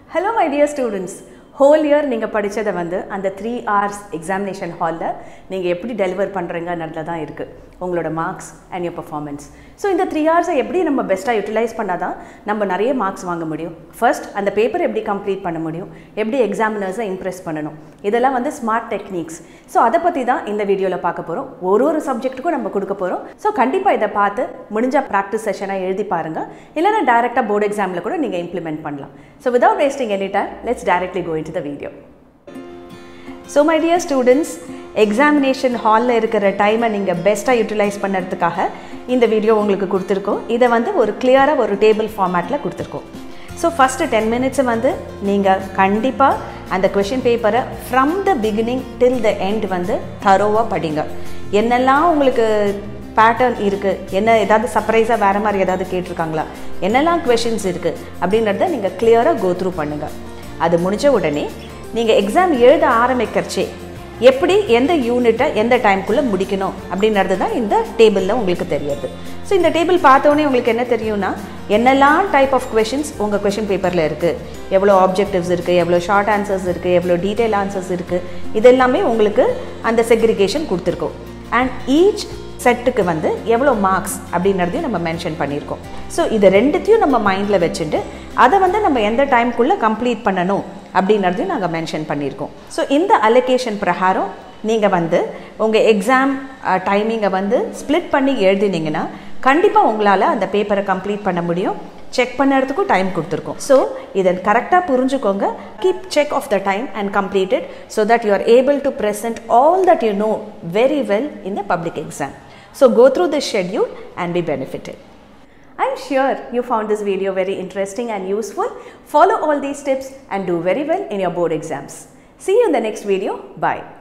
Hello my dear students whole year நீங்கள் படித்ததை வந்து அந்த த்ரீ ஹவர்ஸ் எக்ஸாமினேஷன் ஹாலில் நீங்கள் எப்படி டெலிவர் பண்ணுறீங்கன்றதுல தான் இருக்குது உங்களோட marks and your performance so இந்த த்ரீ ஹவர்ஸை எப்படி நம்ம பெஸ்ட்டாக யூட்டிலைஸ் பண்ணால் தான் நம்ம நிறைய மார்க்ஸ் வாங்க முடியும் ஃபர்ஸ்ட் அந்த பேப்பர் எப்படி கம்ப்ளீட் பண்ண முடியும் எப்படி எக்ஸாமினர்ஸை இம்ப்ரெஸ் பண்ணணும் இதெல்லாம் வந்து ஸ்மார்ட் டெக்னிக்ஸ் ஸோ அதை பற்றி தான் இந்த வீடியோவில் பார்க்க போகிறோம் ஒரு ஒரு சப்ஜெக்ட்டுக்கும் நம்ம கொடுக்க போகிறோம் ஸோ கண்டிப்பாக இதை பார்த்து முடிஞ்ச ப்ராக்டிஸ் செஷனாக எழுதி பாருங்கள் இல்லைனா டேரெக்டாக போர்டு எக்ஸாமில் கூட நீங்கள் இம்ப்ளிமெண்ட் பண்ணலாம் so without wasting any time let's directly go into the video so my dear students examination ஹாலில் இருக்கிற டைமை நீங்கள் பெஸ்ட்டாக யூட்டிலைஸ் பண்ணுறதுக்காக இந்த வீடியோ உங்களுக்கு கொடுத்துருக்கோம் இதை வந்து ஒரு கிளியராக ஒரு டேபிள் ஃபார்மேட்டில் கொடுத்துருக்கோம் ஸோ ஃபஸ்ட்டு டென் மினிட்ஸை வந்து நீங்கள் கண்டிப்பாக அந்த கொஷின் பேப்பரை from the beginning till the end வந்து தரோவாக படிங்க என்னெல்லாம் உங்களுக்கு பேட்டர்ன் இருக்குது என்ன ஏதாவது சர்ப்ரைஸாக வேறு மாதிரி ஏதாவது கேட்டிருக்காங்களா என்னெல்லாம் கொஷின்ஸ் இருக்குது அப்படின்றத நீங்கள் கிளியராக கோ த்ரூ பண்ணுங்கள் அது முடிஞ்ச உடனே நீங்கள் எக்ஸாம் எழுத ஆரம்பிக்கிறச்சே எப்படி எந்த யூனிட்டை எந்த டைம்குள்ளே முடிக்கணும் அப்படின்றது தான் இந்த டேபிளில் உங்களுக்கு தெரியுது ஸோ இந்த டேபிள் பார்த்தோன்னே உங்களுக்கு என்ன தெரியும்னா என்னெல்லாம் டைப் ஆஃப் கொஷின்ஸ் உங்கள் கொஷின் பேப்பரில் இருக்குது எவ்வளோ ஆப்ஜெக்டிவ்ஸ் இருக்குது எவ்வளோ ஷார்ட் ஆன்சர்ஸ் இருக்குது எவ்வளோ டீட்டெயில் ஆன்சர்ஸ் இருக்குது இதெல்லாமே உங்களுக்கு அந்த செக்ரிகேஷன் கொடுத்துருக்கோம் அண்ட் ஈச் செட்டுக்கு வந்து எவ்வளோ மார்க்ஸ் அப்படின்றதையும் நம்ம மென்ஷன் பண்ணியிருக்கோம் ஸோ இது ரெண்டுத்தையும் நம்ம மைண்டில் வச்சுட்டு அதை வந்து நம்ம எந்த டைம்குள்ளே கம்ப்ளீட் பண்ணணும் அப்படின்றதையும் நாங்கள் மென்ஷன் பண்ணியிருக்கோம் ஸோ இந்த அலோகேஷன் பிரகாரம் நீங்கள் வந்து உங்கள் எக்ஸாம் டைமிங்கை வந்து ஸ்ப்ளிட் பண்ணி எழுதினீங்கன்னா கண்டிப்பாக உங்களால் அந்த பேப்பரை கம்ப்ளீட் பண்ண முடியும் செக் பண்ணுறதுக்கும் டைம் கொடுத்துருக்கோம் ஸோ இதை கரெக்டாக புரிஞ்சுக்கோங்க keep check of the time and completed so that you are able to present all that you know very well in the public exam so go through this schedule and be benefitted I'm sure you found this video very interesting and useful. Follow all these tips and do very well in your board exams. See you in the next video. Bye.